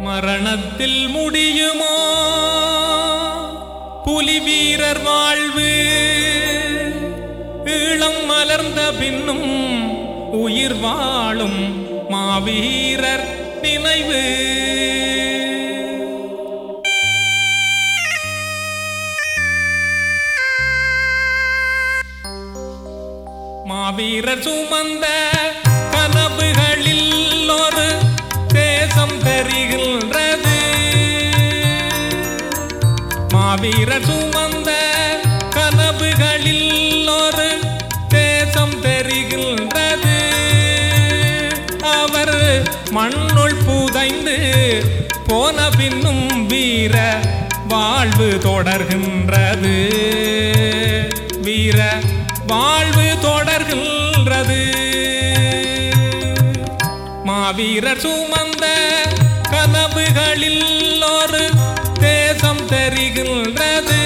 மரணத்தில் முடியுமோ புலி வீரர் வாழ்வு ஈழம் மலர்ந்த பின்னும் உயிர் வாழும் மாவீரர் நினைவு மாவீரர் சுமந்த கனவுகளில் ஒரு தேசம் தெரிகின்றது மாவீரர் சுமந்த கனவுகளில் ஒரு தேசம் தெரிகின்றது அவர் மண்ணுள் புதைந்து போன பின்னும் வீர வாழ்வு தொடர்கின்றது வீர வாழ்வு தொடர்கின்றது மாவீரர் சுமந்த கனவுகளில் ஒரு தேசம் தெரிகின்றது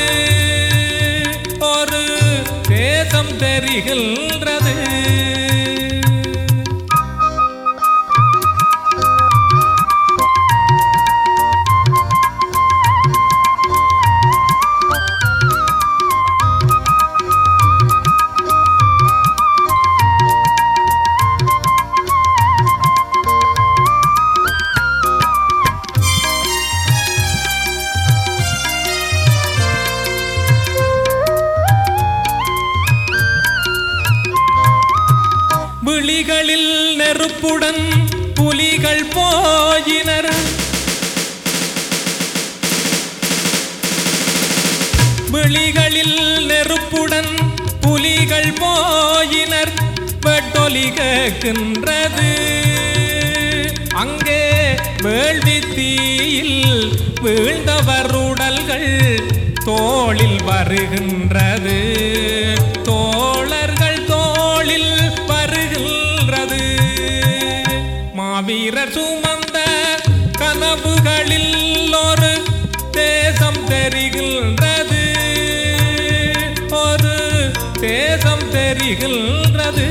ஒரு தேசம் தெரிகின்றது விழிகளில் நெருப்புடன் புலிகள் போயினர் விழிகளில் நெருப்புடன் புலிகள் போயினர் வெட்டொலி கேட்கின்றது அங்கே வேள்வி தீயில் வீழ்ந்தவர் உடல்கள் தோளில் வருகின்றது தோழர்கள் தோளில் வருகின்றது மாவீரர் சுமந்த கனவுகளில் ஒரு தேசம் தெரிகின்றது ஒரு தேசம் தெரிகின்றது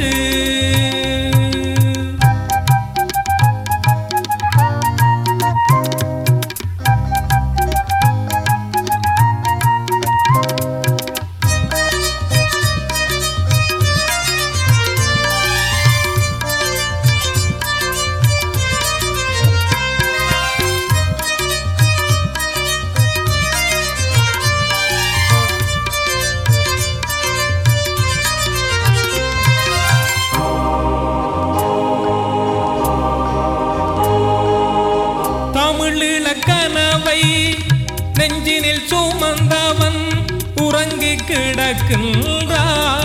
தமிழீழ கனவை நெஞ்சினில் சுமந்தவன் உறங்கி கிடக்கின்றான்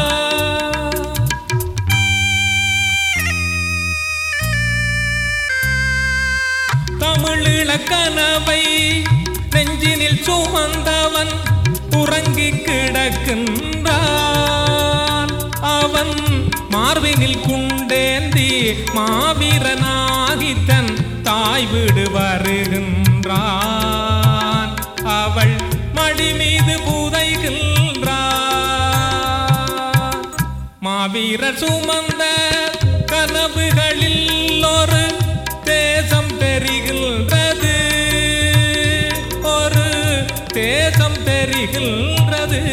தமிழீழ கனவை நெஞ்சினில் சுமந்தவன் உறங்கி கிடக்கின்றான் அவன் மார்பினில் குண்டேந்தி மாவீரனாகி தன் தாய் வீடு வருகின்றான் அவள் மடி மீது புதைகின்றான் மாவீரர் சுமந்த கனவுகளில் ஒரு தேசம் தெரிகின்றது ஒரு தேசம் தெரிகின்றது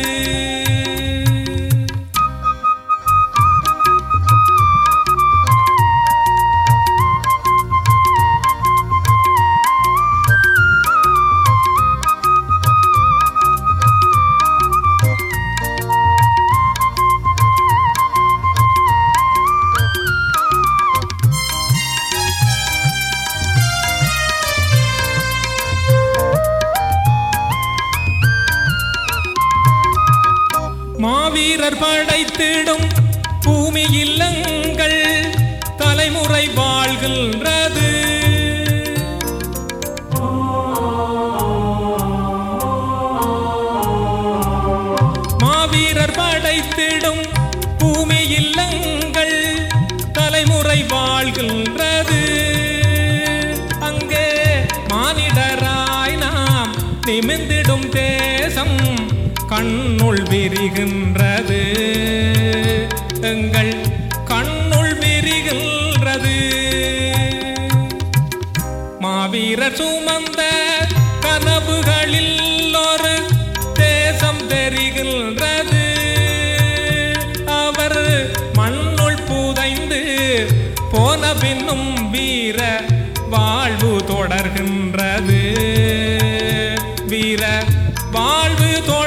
மாவீரர் படைத்திடும் பூமி இல்லங்கள் தலைமுறை வாழ்கின்றது மாவீரர் படைத்திடும் பூமி இல்லங்கள் தலைமுறை வாழ்கின்றது அங்கே மானிடராய் நாம் நிமிர்ந்திடும் தேசம் கண்ணுள் விரிகின்றது எங்கள் கண்ணுள் விரிகின்றது மாவீரர் சுமந்த கனவுகளில் ஒரு தேசம் தெரிகின்றது அவர் மண்ணுள் புதைந்து போன பின்னும் வீர வாழ்வு தொடர்கின்றது வீர வாழ்வு தொடர்